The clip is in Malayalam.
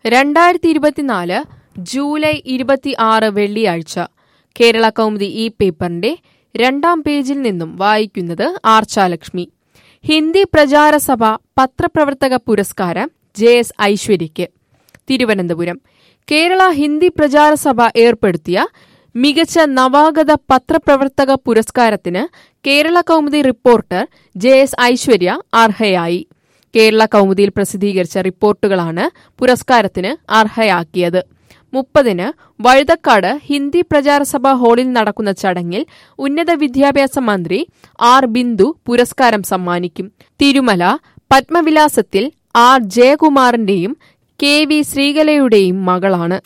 രണ്ടായിരത്തി ഇരുപത്തിനാല് ജൂലൈ ഇരുപത്തി ആറ് വെള്ളിയാഴ്ച കേരള കൗമുദി ഈ പേപ്പറിന്റെ രണ്ടാം പേജിൽ നിന്നും വായിക്കുന്നത് ആർച്ചാലക്ഷ്മി ഹിന്ദി പ്രചാര സഭ പത്രപ്രവർത്തക പുരസ്കാരം ജെ എസ് ഐശ്വര്യയ്ക്ക് തിരുവനന്തപുരം കേരള ഹിന്ദി പ്രചാര സഭ ഏർപ്പെടുത്തിയ മികച്ച നവാഗത പത്രപ്രവർത്തക പുരസ്കാരത്തിന് Kerala Kaumudi reporter J S Aishwarya അർഹയായി കേരള കൗമുദിയിൽ പ്രസിദ്ധീകരിച്ച റിപ്പോർട്ടുകളാണ് പുരസ്കാരത്തിന് അർഹയാക്കിയത് മുപ്പതിന് വഴുതക്കാട് ഹിന്ദി പ്രചാര സഭ ഹാളിൽ നടക്കുന്ന ചടങ്ങിൽ ഉന്നത വിദ്യാഭ്യാസ മന്ത്രി ആർ ബിന്ദു പുരസ്കാരം സമ്മാനിക്കും തിരുമല പത്മവിലാസത്തിൽ ആർ ജയകുമാറിന്റെയും കെ വി ശ്രീകലയുടെയും മകളാണ്